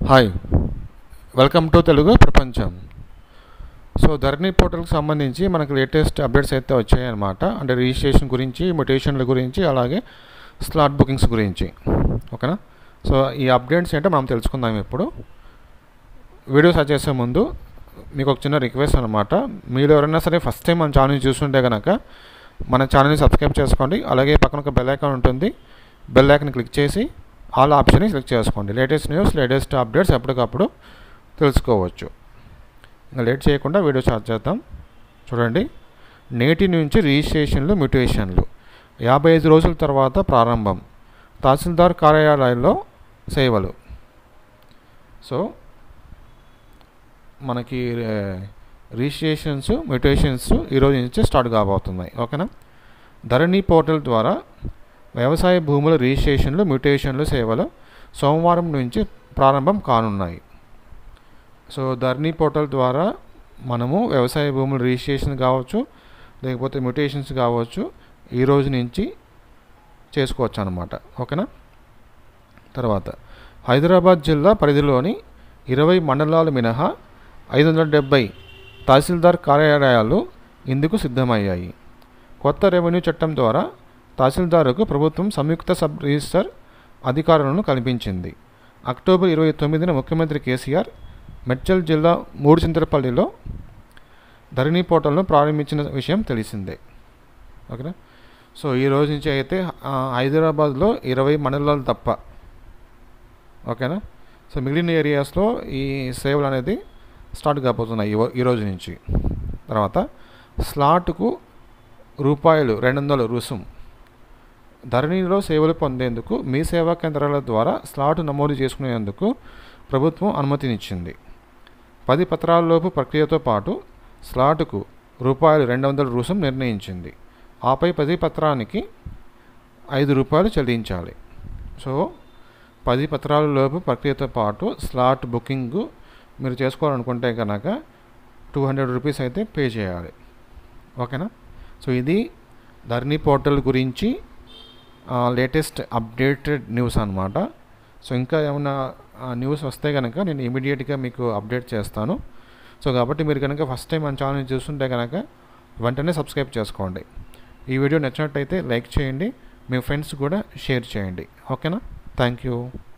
hi welcome to Telugu ప్రపంచం so ధరణి పోర్టల్కి సంబంధించి మనకు లేటెస్ట్ అప్డేట్స్ అయితే వచ్చాయన్నమాట అంటే రిజిస్ట్రేషన్ గురించి మ్యూటేషన్ల గురించి అలాగే స్లాట్ బుకింగ్స్ గురించి ఓకేనా సో ఈ అప్డేట్స్ ఏంటో మనం తెలుసుకుందాం ఇప్పుడు వీడియో సర్చ్ చేసే ముందు మీకు ఒక చిన్న రిక్వెస్ట్ అనమాట మీరు ఎవరైనా సరే ఫస్ట్ టైం మన ఛానల్ చూస్తుంటే కనుక మన ఛానల్ని సబ్స్క్రైబ్ చేసుకోండి అలాగే పక్కన ఒక బెల్ ఐకాన్ ఉంటుంది బెల్ ఐకాన్ క్లిక్ చేసి ఆల్ ఆప్షన్ని సెలెక్ట్ చేసుకోండి లేటెస్ట్ న్యూస్ లేటెస్ట్ అప్డేట్స్ ఎప్పటికప్పుడు తెలుసుకోవచ్చు ఇంకా లేట్ చేయకుండా వీడియో స్టార్ట్ చేద్దాం చూడండి నేటి నుంచి రిజిస్ట్రేషన్లు మ్యూటేషన్లు యాభై ఐదు రోజుల తర్వాత ప్రారంభం తహసీల్దార్ కార్యాలయాల్లో సేవలు సో మనకి రిజిస్ట్రేషన్స్ మ్యూటేషన్స్ ఈరోజు నుంచి స్టార్ట్ కాబోతున్నాయి ఓకేనా ధరణి పోర్టల్ ద్వారా వ్యవసాయ భూముల రిజిస్ట్రేషన్లు మ్యూటేషన్లు సేవలు సోమవారం నుంచి ప్రారంభం కానున్నాయి సో ధరణి పోర్టల్ ద్వారా మనము వ్యవసాయ భూముల రిజిస్ట్రేషన్ కావచ్చు లేకపోతే మ్యూటేషన్స్ కావచ్చు ఈ రోజు నుంచి చేసుకోవచ్చు అనమాట ఓకేనా తర్వాత హైదరాబాద్ జిల్లా పరిధిలోని ఇరవై మండలాలు మినహా ఐదు వందల డెబ్బై తహసీల్దార్ కార్యాలయాలు ఇందుకు సిద్ధమయ్యాయి కొత్త రెవెన్యూ చట్టం ద్వారా తహసీల్దారుకు ప్రభుత్వం సంయుక్త సబ్ రిజిస్టర్ అధికారులను కల్పించింది అక్టోబర్ ఇరవై తొమ్మిదిన ముఖ్యమంత్రి కేసీఆర్ మెడ్చల్ జిల్లా మూడుచింతలపల్లిలో ధరణి పోర్టల్ను ప్రారంభించిన విషయం తెలిసిందే ఓకేనా సో ఈ రోజు నుంచి అయితే ఆ, హైదరాబాద్లో ఇరవై మండలాలు తప్ప ఓకేనా సో మిగిలిన ఏరియాస్లో ఈ సేవలు అనేది స్టార్ట్ కాబోతున్నాయి ఈ ఈ రోజు నుంచి తర్వాత స్లాట్కు రూపాయలు రెండు వందల రుసుం ధరణిలో సేవలు పొందేందుకు మీ సేవా కేంద్రాల ద్వారా స్లాట్ నమోదు చేసుకునేందుకు ప్రభుత్వం అనుమతినిచ్చింది పది పత్రాలలోపు ప్రక్రియతో పాటు స్లాటుకు రూపాయలు రెండు వందల రుసుం నిర్ణయించింది ఆపై పది పత్రానికి ఐదు రూపాయలు చెల్లించాలి సో పది పత్రాల లోపు ప్రక్రియతో పాటు స్లాట్ బుకింగ్ మీరు చేసుకోవాలనుకుంటే కనుక టూ హండ్రెడ్ రూపీస్ అయితే పే చేయాలి ఓకేనా సో ఇది ధరణి పోర్టల్ గురించి లేటెస్ట్ అప్డేటెడ్ న్యూస్ అనమాట సో ఇంకా ఏమైనా న్యూస్ వస్తే కనుక నేను ఇమీడియట్గా మీకు అప్డేట్ చేస్తాను సో కాబట్టి మీరు కనుక ఫస్ట్ టైం మన ఛానల్ చూస్తుంటే కనుక వెంటనే సబ్స్క్రైబ్ చేసుకోండి ఈ వీడియో నచ్చినట్టయితే లైక్ చేయండి మీ ఫ్రెండ్స్ కూడా షేర్ చేయండి ఓకేనా థ్యాంక్ యూ